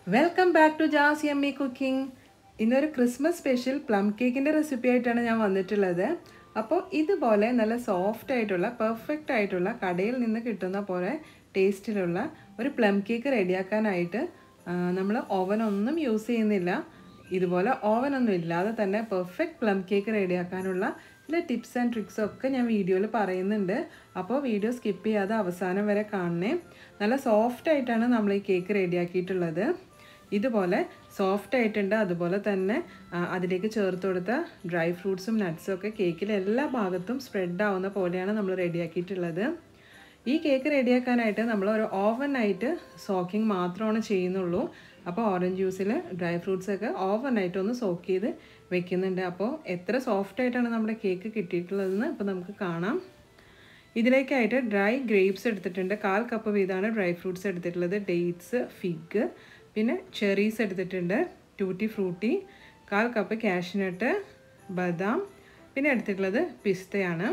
Welcome back to Jas Emmy cooking ഇന്നൊരു Christmas special plum കേക്കിൻ്റെ recipe ആയിട്ടാണ് ഞാൻ വന്നിട്ടുള്ളത് അപ്പോൾ ഇതുപോലെ നല്ല സോഫ്റ്റ് ആയിട്ടുള്ള പെർഫെക്റ്റ് ആയിട്ടുള്ള കടയിൽ നിന്ന് കിട്ടുന്ന പോലെ ടേസ്റ്റിലുള്ള ഒരു പ്ലം കേക്ക് റെഡിയാക്കാനായിട്ട് നമ്മൾ ഓവനൊന്നും യൂസ് ചെയ്യുന്നില്ല ഇതുപോലെ ഓവനൊന്നും ഇല്ലാതെ തന്നെ പെർഫെക്റ്റ് പ്ലം കേക്ക് റെഡിയാക്കാനുള്ള ചില ടിപ്സ് ആൻഡ് ട്രിക്സ് ഒക്കെ ഞാൻ വീഡിയോയിൽ പറയുന്നുണ്ട് അപ്പോൾ വീഡിയോ സ്കിപ്പ് ചെയ്യാതെ അവസാനം വരെ കാണണേ നല്ല സോഫ്റ്റ് ആയിട്ടാണ് നമ്മൾ ഈ കേക്ക് റെഡിയാക്കിയിട്ടുള്ളത് ഇതുപോലെ സോഫ്റ്റ് ആയിട്ടുണ്ട് അതുപോലെ തന്നെ ആ, അതിലേക്ക് ചേർത്ത് കൊടുത്ത ഡ്രൈ ഫ്രൂട്ട്സും നട്ട്സും ഒക്കെ കേക്കിലെ എല്ലാ ഭാഗത്തും സ്പ്രെഡ് ആവുന്ന പോലെയാണ് നമ്മൾ റെഡിയാക്കിയിട്ടുള്ളത് ഈ കേക്ക് റെഡിയാക്കാനായിട്ട് നമ്മൾ ഒരു ഓവനായിട്ട് സോക്കിംഗ് മാത്രമാണ് ചെയ്യുന്നുള്ളൂ അപ്പോൾ ഓറഞ്ച് ജ്യൂസിൽ ഡ്രൈ ഫ്രൂട്ട്സ് ഒക്കെ ഓവനായിട്ട് ഒന്ന് സോക്ക് ചെയ്ത് വെക്കുന്നുണ്ട് അപ്പോൾ എത്ര സോഫ്റ്റ് ആയിട്ടാണ് നമ്മുടെ കേക്ക് കിട്ടിയിട്ടുള്ളതെന്ന് ഇപ്പോൾ നമുക്ക് കാണാം ഇതിലേക്കായിട്ട് ഡ്രൈ ഗ്രേപ്സ് എടുത്തിട്ടുണ്ട് കാൽ കപ്പ് വീതമാണ് ഡ്രൈ ഫ്രൂട്ട്സ് എടുത്തിട്ടുള്ളത് ഡേറ്റ്സ് ഫിഗ് പിന്നെ ചെറീസ് എടുത്തിട്ടുണ്ട് ടൂട്ടി ഫ്രൂട്ടി കാൽ കപ്പ് കാഷ്നട്ട് ബദാം പിന്നെ എടുത്തിട്ടുള്ളത് പിസ്തയാണ്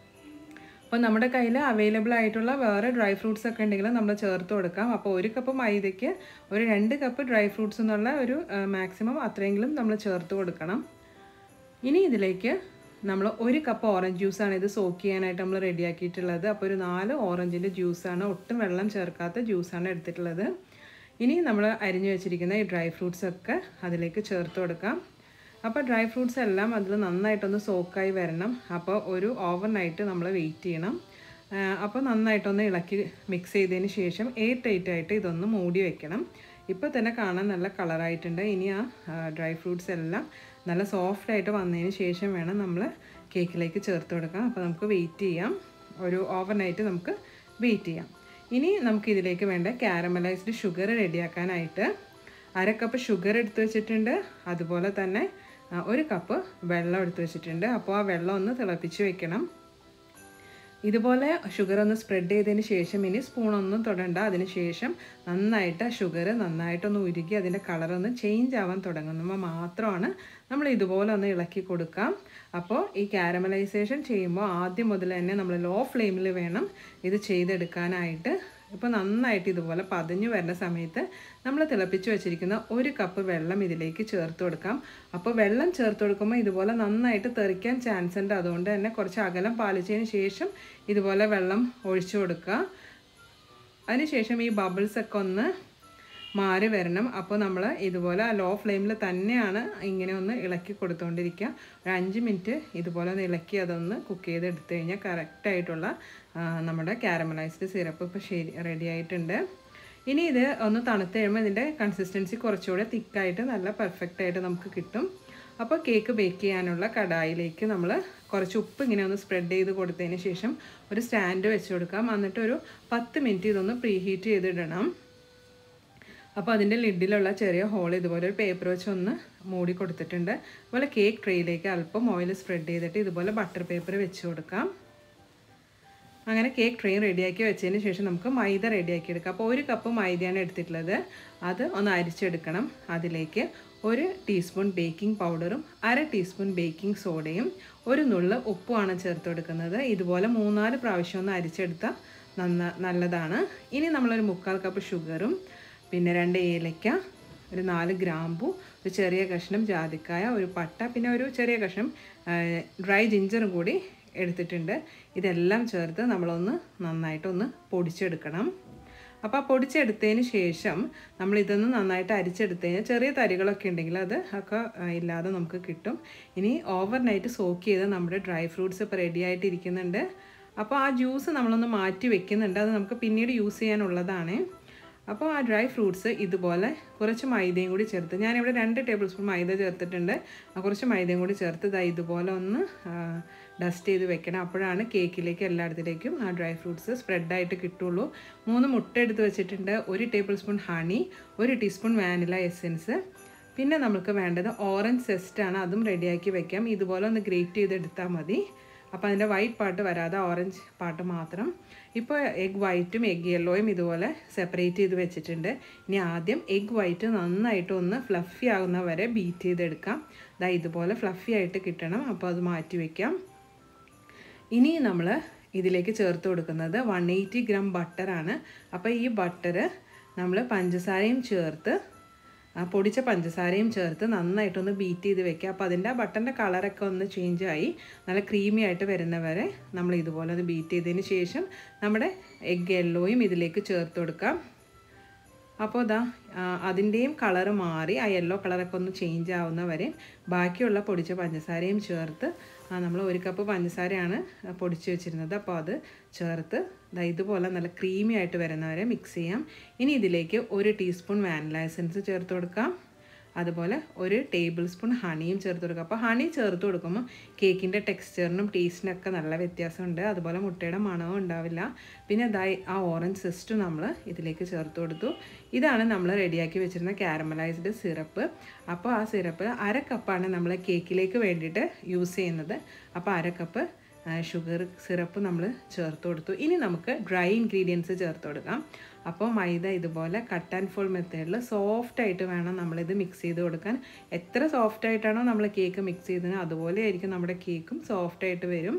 അപ്പോൾ നമ്മുടെ കയ്യിൽ അവൈലബിൾ ആയിട്ടുള്ള വേറെ ഡ്രൈ ഫ്രൂട്ട്സ് ഒക്കെ ഉണ്ടെങ്കിൽ നമ്മൾ ചേർത്ത് കൊടുക്കാം അപ്പോൾ ഒരു കപ്പ് മൈദയ്ക്ക് ഒരു രണ്ട് കപ്പ് ഡ്രൈ ഫ്രൂട്ട്സ് എന്നുള്ള ഒരു മാക്സിമം അത്രയെങ്കിലും നമ്മൾ ചേർത്ത് കൊടുക്കണം ഇനി ഇതിലേക്ക് നമ്മൾ ഒരു കപ്പ് ഓറഞ്ച് ജ്യൂസാണ് ഇത് സോക്ക് ചെയ്യാനായിട്ട് നമ്മൾ റെഡിയാക്കിയിട്ടുള്ളത് അപ്പോൾ ഒരു നാല് ഓറഞ്ചിൻ്റെ ജ്യൂസാണ് ഒട്ടും വെള്ളം ചേർക്കാത്ത ജ്യൂസാണ് എടുത്തിട്ടുള്ളത് ഇനി നമ്മൾ അരിഞ്ഞു വെച്ചിരിക്കുന്ന ഈ ഡ്രൈ ഫ്രൂട്ട്സ് ഒക്കെ അതിലേക്ക് ചേർത്ത് കൊടുക്കാം അപ്പോൾ ഡ്രൈ ഫ്രൂട്ട്സ് എല്ലാം അതിൽ നന്നായിട്ടൊന്ന് സോക്കായി വരണം അപ്പോൾ ഒരു ഓവർ നൈറ്റ് നമ്മൾ വെയിറ്റ് ചെയ്യണം ആ, അപ്പോൾ നന്നായിട്ടൊന്ന് ഇളക്കി മിക്സ് ചെയ്തതിന് ശേഷം എയ്റ്റ് ടൈറ്റ് ആയിട്ട് ഇതൊന്ന് മൂടി വെക്കണം ഇപ്പോൾ തന്നെ കാണാൻ നല്ല കളറായിട്ടുണ്ട് ഇനി ആ ഡ്രൈ ഫ്രൂട്ട്സ് എല്ലാം നല്ല സോഫ്റ്റ് ആയിട്ട് വന്നതിന് ശേഷം വേണം നമ്മൾ കേക്കിലേക്ക് ചേർത്ത് കൊടുക്കാം അപ്പോൾ നമുക്ക് വെയിറ്റ് ചെയ്യാം ഒരു ഓവർ നൈറ്റ് നമുക്ക് വെയിറ്റ് ചെയ്യാം ഇനി നമുക്ക് ഇതിലേക്ക് വേണ്ട കാരമലൈസ്ഡ് ഷുഗർ റെഡിയാക്കാനായിട്ട് അര കപ്പ് ഷുഗർ എടുത്ത് വെച്ചിട്ടുണ്ട് അതുപോലെ തന്നെ ആ, ഒരു കപ്പ് വെള്ളം എടുത്ത് വെച്ചിട്ടുണ്ട് അപ്പോൾ ആ വെള്ളം ഒന്ന് തിളപ്പിച്ച് വെക്കണം ഇതുപോലെ ഷുഗർ ഒന്ന് സ്പ്രെഡ് ചെയ്തതിന് ശേഷം ഇനി സ്പൂണൊന്നും തൊടണ്ട അതിന് ശേഷം നന്നായിട്ട് ആ ഷുഗർ നന്നായിട്ടൊന്ന് ഉരുകി അതിൻ്റെ കളറൊന്ന് ചേഞ്ച് ആവാൻ തുടങ്ങുമ്പോൾ മാത്രമാണ് നമ്മൾ ഇതുപോലെ ഒന്ന് ഇളക്കി കൊടുക്കാം അപ്പോൾ ഈ കാരമലൈസേഷൻ ചെയ്യുമ്പോൾ ആദ്യം മുതൽ തന്നെ നമ്മൾ ലോ ഫ്ലെയിമിൽ വേണം ഇത് ചെയ്തെടുക്കാനായിട്ട് ഇപ്പോൾ നന്നായിട്ട് ഇതുപോലെ പതഞ്ഞു വരുന്ന സമയത്ത് നമ്മൾ തിളപ്പിച്ച് വെച്ചിരിക്കുന്ന ഒരു കപ്പ് വെള്ളം ഇതിലേക്ക് ചേർത്ത് കൊടുക്കാം അപ്പോൾ വെള്ളം ചേർത്ത് കൊടുക്കുമ്പോൾ ഇതുപോലെ നന്നായിട്ട് തെറിക്കാൻ ചാൻസ് ഉണ്ട് അതുകൊണ്ട് തന്നെ കുറച്ച് അകലം പാലിച്ചതിന് ശേഷം ഇതുപോലെ വെള്ളം ഒഴിച്ചു കൊടുക്കുക അതിനുശേഷം ഈ ബബിൾസ് ഒക്കെ ഒന്ന് മാറി വരണം അപ്പോൾ നമ്മൾ ഇതുപോലെ ലോ ഫ്ലെയിമിൽ തന്നെയാണ് ഇങ്ങനെ ഒന്ന് ഇളക്കി കൊടുത്തുകൊണ്ടിരിക്കുക ഒരു അഞ്ച് മിനിറ്റ് ഇതുപോലെ ഒന്ന് ഇളക്കി അതൊന്ന് കുക്ക് ചെയ്ത് എടുത്തു കഴിഞ്ഞാൽ കറക്റ്റായിട്ടുള്ള നമ്മുടെ കാരമലൈസ്ഡ് സിറപ്പ് ഇപ്പോൾ ശരി റെഡി ആയിട്ടുണ്ട് ഇനി ഇത് ഒന്ന് തണുത്ത് കഴിയുമ്പോൾ ഇതിൻ്റെ കൺസിസ്റ്റൻസി കുറച്ചുകൂടെ തിക്കായിട്ട് നല്ല പെർഫെക്റ്റ് ആയിട്ട് നമുക്ക് കിട്ടും അപ്പോൾ കേക്ക് ബേക്ക് ചെയ്യാനുള്ള കടായിലേക്ക് നമ്മൾ കുറച്ച് ഉപ്പ് ഇങ്ങനെ ഒന്ന് സ്പ്രെഡ് ചെയ്ത് കൊടുത്തതിന് ശേഷം ഒരു സ്റ്റാൻഡ് വെച്ച് കൊടുക്കാം എന്നിട്ട് ഒരു പത്ത് മിനിറ്റ് ഇതൊന്ന് പ്രീ ഹീറ്റ് ചെയ്തിടണം അപ്പോൾ അതിൻ്റെ ലിഡിലുള്ള ചെറിയ ഹോൾ ഇതുപോലെ ഒരു പേപ്പർ വെച്ച് ഒന്ന് മൂടി കൊടുത്തിട്ടുണ്ട് അതുപോലെ കേക്ക് ട്രേയിലേക്ക് അല്പം ഓയിൽ സ്പ്രെഡ് ചെയ്തിട്ട് ഇതുപോലെ ബട്ടർ പേപ്പർ വെച്ച് കൊടുക്കാം അങ്ങനെ കേക്ക് ട്രേ റെഡിയാക്കി വെച്ചതിന് ശേഷം നമുക്ക് മൈദ റെഡിയാക്കി എടുക്കാം അപ്പോൾ ഒരു കപ്പ് മൈദയാണ് എടുത്തിട്ടുള്ളത് അത് ഒന്ന് അരിച്ചെടുക്കണം അതിലേക്ക് ഒരു ടീസ്പൂൺ ബേക്കിംഗ് പൗഡറും അര ടീസ്പൂൺ ബേക്കിംഗ് സോഡയും ഒരു നുള്ള് ഉപ്പുമാണ് ചേർത്ത് കൊടുക്കുന്നത് ഇതുപോലെ മൂന്നാല് പ്രാവശ്യം ഒന്ന് അരിച്ചെടുത്താൽ നന്ന നല്ലതാണ് ഇനി നമ്മളൊരു മുക്കാൽ കപ്പ് ഷുഗറും പിന്നെ രണ്ട് ഏലക്ക ഒരു നാല് ഗ്രാമ്പു ഒരു ചെറിയ കഷ്ണം ജാതിക്കായ ഒരു പട്ട പിന്നെ ഒരു ചെറിയ കഷ്ണം ഡ്രൈ ജിഞ്ചറും കൂടി എടുത്തിട്ടുണ്ട് ഇതെല്ലാം ചേർത്ത് നമ്മളൊന്ന് നന്നായിട്ടൊന്ന് പൊടിച്ചെടുക്കണം അപ്പോൾ ആ പൊടിച്ചെടുത്തതിന് ശേഷം നമ്മൾ ഇതൊന്ന് നന്നായിട്ട് അരിച്ചെടുത്ത് കഴിഞ്ഞാൽ ചെറിയ തരികളൊക്കെ ഉണ്ടെങ്കിൽ അത് ഒക്കെ ആ, ഇല്ലാതെ നമുക്ക് കിട്ടും ഇനി ഓവർ നൈറ്റ് സോക്ക് ചെയ്ത് നമ്മുടെ ഡ്രൈ ഫ്രൂട്ട്സ് ഇപ്പോൾ റെഡി ആയിട്ടിരിക്കുന്നുണ്ട് അപ്പോൾ ആ ജ്യൂസ് നമ്മളൊന്ന് മാറ്റി വെക്കുന്നുണ്ട് അത് നമുക്ക് പിന്നീട് യൂസ് ചെയ്യാനുള്ളതാണ് അപ്പോൾ ആ ഡ്രൈ ഫ്രൂട്ട്സ് ഇതുപോലെ കുറച്ച് മൈദയും കൂടി ചേർത്ത് ഞാനിവിടെ രണ്ട് ടേബിൾ സ്പൂൺ മൈദ ചേർത്തിട്ടുണ്ട് ആ കുറച്ച് മൈദയും കൂടി ചേർത്ത് ഇതാ ഇതുപോലെ ഒന്ന് ഡസ്റ്റ് ചെയ്ത് വെക്കണം അപ്പോഴാണ് കേക്കിലേക്ക് എല്ലായിടത്തിലേക്കും ആ ഡ്രൈ ഫ്രൂട്ട്സ് സ്പ്രെഡായിട്ട് കിട്ടുള്ളൂ മൂന്ന് മുട്ട എടുത്ത് വെച്ചിട്ടുണ്ട് ഒരു ടേബിൾ സ്പൂൺ ഹണി ഒരു ടീസ്പൂൺ വാനില എസെൻസ് പിന്നെ നമുക്ക് വേണ്ടത് ഓറഞ്ച് സെസ്റ്റാണ് അതും റെഡിയാക്കി വെക്കാം ഇതുപോലെ ഒന്ന് ഗ്രേറ്റ് ചെയ്തെടുത്താൽ മതി അപ്പോൾ അതിൻ്റെ വൈറ്റ് പാർട്ട് വരാതെ ഓറഞ്ച് പാർട്ട് മാത്രം ഇപ്പോൾ എഗ് വൈറ്റും എഗ് യെല്ലോയും ഇതുപോലെ സെപ്പറേറ്റ് ചെയ്ത് വെച്ചിട്ടുണ്ട് ഇനി ആദ്യം എഗ് വൈറ്റ് നന്നായിട്ട് ഒന്ന് ഫ്ലഫി ആകുന്ന വരെ ബീറ്റ് ചെയ്തെടുക്കാം ദാ ഇതുപോലെ ഫ്ലഫി ആയിട്ട് കിട്ടണം അപ്പോൾ അത് മാറ്റി വയ്ക്കാം ഇനി നമ്മൾ ഇതിലേക്ക് ചേർത്ത് കൊടുക്കുന്നത് വൺ എയ്റ്റി ഗ്രാം ബട്ടറാണ് അപ്പോൾ ഈ ബട്ടർ നമ്മൾ പഞ്ചസാരയും ചേർത്ത് ആ പൊടിച്ച പഞ്ചസാരയും ചേർത്ത് നന്നായിട്ടൊന്ന് ബീറ്റ് ചെയ്ത് വെക്കുക അപ്പോൾ അതിൻ്റെ ആ ബട്ടൻ്റെ കളറൊക്കെ ഒന്ന് ചേഞ്ച് ആയി നല്ല ക്രീമി ആയിട്ട് വരുന്നവരെ നമ്മൾ ഇതുപോലെ ഒന്ന് ബീറ്റ് ചെയ്തതിന് ശേഷം നമ്മുടെ എഗ് യെല്ലോയും ഇതിലേക്ക് ചേർത്ത് കൊടുക്കാം അപ്പോൾ ഇതാ അതിൻ്റെയും കളറ് മാറി ആ യെല്ലോ കളറൊക്കെ ഒന്ന് ചേഞ്ച് ആവുന്ന വരെ ബാക്കിയുള്ള പൊടിച്ച പഞ്ചസാരയും ചേർത്ത് നമ്മൾ ഒരു കപ്പ് പഞ്ചസാരയാണ് പൊടിച്ച് വെച്ചിരുന്നത് അപ്പോൾ അത് ചേർത്ത് ദാ ഇതുപോലെ നല്ല ക്രീമി ആയിട്ട് വരുന്നവരെ മിക്സ് ചെയ്യാം ഇനി ഇതിലേക്ക് ഒരു ടീസ്പൂൺ വാനില എസൻസ് ചേർത്ത് കൊടുക്കാം അതുപോലെ ഒരു ടേബിൾ സ്പൂൺ ഹണിയും ചേർത്ത് കൊടുക്കുക അപ്പോൾ ഹണി ചേർത്ത് കൊടുക്കുമ്പോൾ കേക്കിൻ്റെ ടെക്സ്ചറിനും ടേസ്റ്റിനൊക്കെ നല്ല വ്യത്യാസമുണ്ട് അതുപോലെ മുട്ടയുടെ മണവും ഉണ്ടാവില്ല പിന്നെ ഇതായി ആ ഓറഞ്ച് സിസ്റ്റും നമ്മൾ ഇതിലേക്ക് ചേർത്ത് കൊടുത്തു ഇതാണ് നമ്മൾ റെഡിയാക്കി വെച്ചിരുന്ന ക്യാരമലൈസ്ഡ് സിറപ്പ് അപ്പോൾ ആ സിറപ്പ് അര കപ്പാണ് നമ്മൾ കേക്കിലേക്ക് വേണ്ടിയിട്ട് യൂസ് ചെയ്യുന്നത് അപ്പോൾ അര കപ്പ് ഷുഗർ സിറപ്പ് നമ്മൾ ചേർത്ത് കൊടുത്തു ഇനി നമുക്ക് ഡ്രൈ ഇൻഗ്രീഡിയൻസ് ചേർത്ത് കൊടുക്കാം അപ്പോൾ മൈദ ഇതുപോലെ കട്ട് ആൻഡ് ഫോൾ മെത്തേഡിൽ സോഫ്റ്റ് ആയിട്ട് വേണം നമ്മളിത് മിക്സ് ചെയ്ത് കൊടുക്കാൻ എത്ര സോഫ്റ്റ് ആയിട്ടാണോ നമ്മൾ കേക്ക് മിക്സ് ചെയ്തത് അതുപോലെ ആയിരിക്കും നമ്മുടെ കേക്കും സോഫ്റ്റ് ആയിട്ട് വരും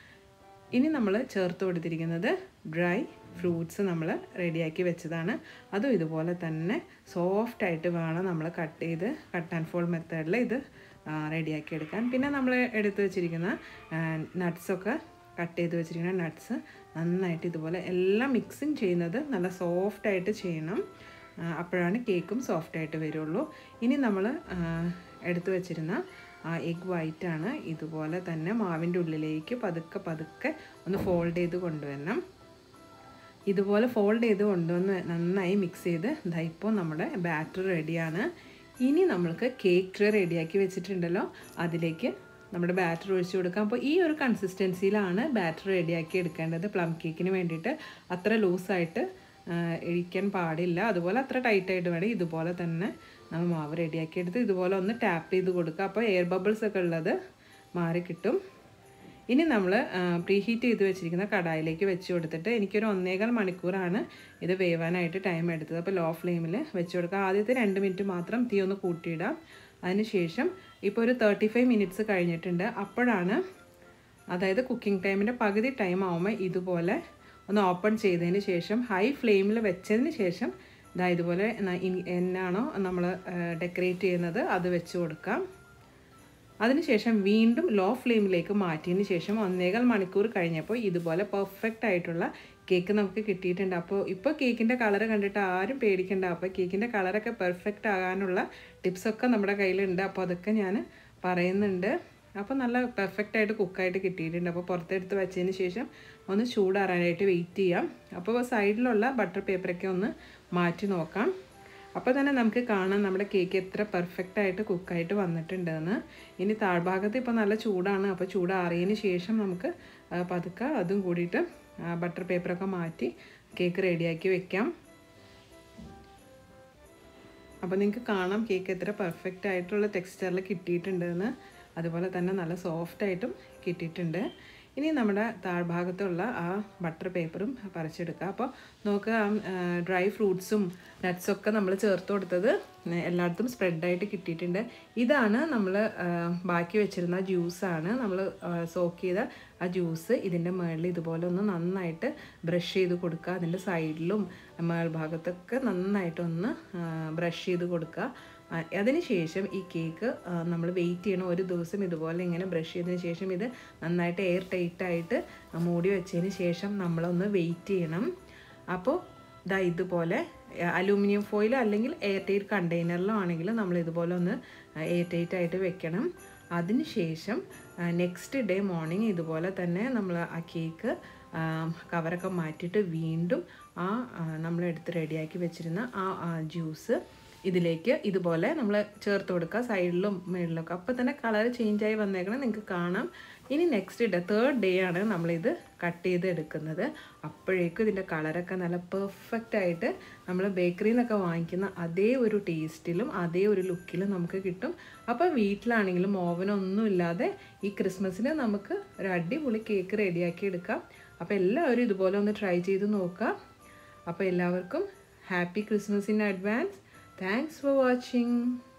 ഇനി നമ്മൾ ചേർത്ത് കൊടുത്തിരിക്കുന്നത് ഡ്രൈ ഫ്രൂട്ട്സ് നമ്മൾ റെഡിയാക്കി വെച്ചതാണ് അതും ഇതുപോലെ തന്നെ സോഫ്റ്റ് ആയിട്ട് വേണം നമ്മൾ കട്ട് ചെയ്ത് കട്ട് ആൻഡ് ഫോൾ മെത്തേഡിൽ ഇത് റെഡിയാക്കി എടുക്കാൻ പിന്നെ നമ്മൾ എടുത്ത് വെച്ചിരിക്കുന്ന നട്ട്സൊക്കെ കട്ട് ചെയ്ത് വെച്ചിരിക്കുന്ന നട്ട്സ് നന്നായിട്ട് ഇതുപോലെ എല്ലാം മിക്സിങ് ചെയ്യുന്നത് നല്ല സോഫ്റ്റായിട്ട് ചെയ്യണം അപ്പോഴാണ് കേക്കും സോഫ്റ്റായിട്ട് വരുള്ളൂ ഇനി നമ്മൾ എടുത്തു വെച്ചിരുന്ന എഗ് വൈറ്റാണ് ഇതുപോലെ തന്നെ മാവിൻ്റെ ഉള്ളിലേക്ക് പതുക്കെ പതുക്കെ ഒന്ന് ഫോൾഡ് ചെയ്ത് കൊണ്ടുവരണം ഇതുപോലെ ഫോൾഡ് ചെയ്ത് കൊണ്ടുവന്ന് നന്നായി മിക്സ് ചെയ്ത് ഇതാ ഇപ്പോൾ നമ്മുടെ ബാറ്റർ റെഡിയാണ് ഇനി നമ്മൾക്ക് കേക്ക് ട്രേ റെഡിയാക്കി വെച്ചിട്ടുണ്ടല്ലോ അതിലേക്ക് നമ്മുടെ ബാറ്റർ ഒഴിച്ചു കൊടുക്കാം അപ്പോൾ ഈ ഒരു കൺസിസ്റ്റൻസിയിലാണ് ബാറ്റർ റെഡിയാക്കി എടുക്കേണ്ടത് പ്ലം കേക്കിന് വേണ്ടിയിട്ട് അത്ര ലൂസായിട്ട് ഇരിക്കാൻ പാടില്ല അതുപോലെ അത്ര ടൈറ്റായിട്ട് വേണം ഇതുപോലെ തന്നെ നമ്മൾ മാവ് റെഡിയാക്കി എടുത്ത് ഇതുപോലെ ഒന്ന് ടാപ്പ് ചെയ്ത് കൊടുക്കുക അപ്പോൾ എയർ ബബിൾസ് ഒക്കെ ഉള്ളത് മാറി കിട്ടും ഇനി നമ്മൾ പ്രീ ഹീറ്റ് ചെയ്ത് വെച്ചിരിക്കുന്ന കടായിലേക്ക് വെച്ച് കൊടുത്തിട്ട് എനിക്കൊരു ഒന്നേകാൽ മണിക്കൂറാണ് ഇത് വേവാനായിട്ട് ടൈം എടുത്തത് അപ്പോൾ ലോ ഫ്ലെയിമിൽ വെച്ച് കൊടുക്കുക ആദ്യത്തെ രണ്ട് മിനിറ്റ് മാത്രം തീ ഒന്ന് കൂട്ടിയിടാം അതിനുശേഷം ഇപ്പോൾ ഒരു തേർട്ടി ഫൈവ് മിനിറ്റ്സ് കഴിഞ്ഞിട്ടുണ്ട് അപ്പോഴാണ് അതായത് കുക്കിംഗ് ടൈമിൻ്റെ പകുതി ടൈം ആകുമ്പോൾ ഇതുപോലെ ഒന്ന് ഓപ്പൺ ചെയ്തതിന് ശേഷം ഹൈ ഫ്ലെയിമിൽ വെച്ചതിന് ശേഷം ഇതാ ഇതുപോലെ എന്നാണോ നമ്മൾ ഡെക്കറേറ്റ് ചെയ്യുന്നത് അത് വെച്ച് കൊടുക്കാം അതിനുശേഷം വീണ്ടും ലോ ഫ്ലെയിമിലേക്ക് മാറ്റിയതിന് ശേഷം ഒന്നേകാൽ മണിക്കൂർ കഴിഞ്ഞപ്പോൾ ഇതുപോലെ പെർഫെക്റ്റ് ആയിട്ടുള്ള കേക്ക് നമുക്ക് കിട്ടിയിട്ടുണ്ട് അപ്പോൾ ഇപ്പോൾ കേക്കിൻ്റെ കളർ കണ്ടിട്ട് ആരും പേടിക്കണ്ട അപ്പോൾ കേക്കിൻ്റെ കളറൊക്കെ പെർഫെക്റ്റ് ആകാനുള്ള ടിപ്സൊക്കെ നമ്മുടെ കയ്യിലുണ്ട് അപ്പോൾ അതൊക്കെ ഞാൻ പറയുന്നുണ്ട് അപ്പോൾ നല്ല പെർഫെക്റ്റ് ആയിട്ട് കുക്കായിട്ട് കിട്ടിയിട്ടുണ്ട് അപ്പോൾ പുറത്തെടുത്ത് വെച്ചതിന് ശേഷം ഒന്ന് ചൂടാറാനായിട്ട് വെയിറ്റ് ചെയ്യാം അപ്പോൾ സൈഡിലുള്ള ബട്ടർ പേപ്പറൊക്കെ ഒന്ന് മാറ്റി നോക്കാം അപ്പോൾ തന്നെ നമുക്ക് കാണാം നമ്മുടെ കേക്ക് എത്ര പെർഫെക്റ്റ് ആയിട്ട് കുക്കായിട്ട് വന്നിട്ടുണ്ടെന്ന് ഇനി താഴ്ഭാഗത്ത് ഇപ്പോൾ നല്ല ചൂടാണ് അപ്പോൾ ചൂടാറിയതിന് ശേഷം നമുക്ക് പതുക്കെ അതും കൂടിയിട്ട് ബട്ടർ പേപ്പറൊക്കെ മാറ്റി കേക്ക് റെഡിയാക്കി വെക്കാം അപ്പോൾ നിങ്ങൾക്ക് കാണാം കേക്ക് എത്ര പെർഫെക്റ്റ് ആയിട്ടുള്ള ടെക്സ്ചറിൽ കിട്ടിയിട്ടുണ്ടെന്ന് അതുപോലെ തന്നെ നല്ല സോഫ്റ്റായിട്ടും കിട്ടിയിട്ടുണ്ട് ഇനി നമ്മുടെ താഴ്ഭാഗത്തുള്ള ആ ബട്ടർ പേപ്പറും പറിച്ചെടുക്കുക അപ്പോൾ നോക്കുക ഡ്രൈ ഫ്രൂട്ട്സും നട്ട്സൊക്കെ നമ്മൾ ചേർത്ത് കൊടുത്തത് എല്ലായിടത്തും സ്പ്രെഡായിട്ട് കിട്ടിയിട്ടുണ്ട് ഇതാണ് നമ്മൾ ബാക്കി വെച്ചിരുന്ന ജ്യൂസാണ് നമ്മൾ സോക്ക് ചെയ്ത ആ ജ്യൂസ് ഇതിൻ്റെ മുകളിൽ ഇതുപോലെ ഒന്ന് നന്നായിട്ട് ബ്രഷ് ചെയ്ത് കൊടുക്കുക അതിൻ്റെ സൈഡിലും മേൾഭാഗത്തൊക്കെ നന്നായിട്ടൊന്ന് ബ്രഷ് ചെയ്ത് കൊടുക്കുക അതിനുശേഷം ഈ കേക്ക് നമ്മൾ വെയിറ്റ് ചെയ്യണം ഒരു ദിവസം ഇതുപോലെ ഇങ്ങനെ ബ്രഷ് ചെയ്തതിന് ശേഷം ഇത് നന്നായിട്ട് എയർ ടൈറ്റായിട്ട് മൂടി വെച്ചതിന് ശേഷം നമ്മളൊന്ന് വെയിറ്റ് ചെയ്യണം അപ്പോൾ ഇതാ ഇതുപോലെ അലൂമിനിയം ഫോയിൽ അല്ലെങ്കിൽ എയർ ടൈറ്റ് കണ്ടെയ്നറിലോ ആണെങ്കിൽ നമ്മൾ ഇതുപോലെ ഒന്ന് എയർ ടൈറ്റ് ആയിട്ട് വെക്കണം അതിനുശേഷം നെക്സ്റ്റ് ഡേ മോർണിംഗ് ഇതുപോലെ തന്നെ നമ്മൾ ആ കേക്ക് കവറൊക്കെ മാറ്റിയിട്ട് വീണ്ടും ആ നമ്മളെടുത്ത് റെഡിയാക്കി വെച്ചിരുന്ന ആ ജ്യൂസ് ഇതിലേക്ക് ഇതുപോലെ നമ്മൾ ചേർത്ത് കൊടുക്കുക സൈഡിലും മുകളിലൊക്കെ അപ്പോൾ തന്നെ കളർ ചേഞ്ച് ആയി വന്നേക്കണം നിങ്ങൾക്ക് കാണാം ഇനി നെക്സ്റ്റ് ഡേ തേർഡ് ഡേ ആണ് നമ്മളിത് കട്ട് ചെയ്ത് എടുക്കുന്നത് അപ്പോഴേക്കും ഇതിൻ്റെ കളറൊക്കെ നല്ല പെർഫെക്റ്റ് ആയിട്ട് നമ്മൾ ബേക്കറിയിൽ നിന്നൊക്കെ വാങ്ങിക്കുന്ന അതേ ഒരു ടേസ്റ്റിലും അതേ ഒരു ലുക്കിലും നമുക്ക് കിട്ടും അപ്പോൾ വീട്ടിലാണെങ്കിലും ഓവനൊന്നും ഇല്ലാതെ ഈ ക്രിസ്മസിന് നമുക്ക് ഒരു അടിപൊളി കേക്ക് റെഡിയാക്കി എടുക്കാം അപ്പോൾ എല്ലാവരും ഇതുപോലെ ഒന്ന് ട്രൈ ചെയ്ത് നോക്കുക അപ്പോൾ എല്ലാവർക്കും happy Christmas in advance Thanks for watching.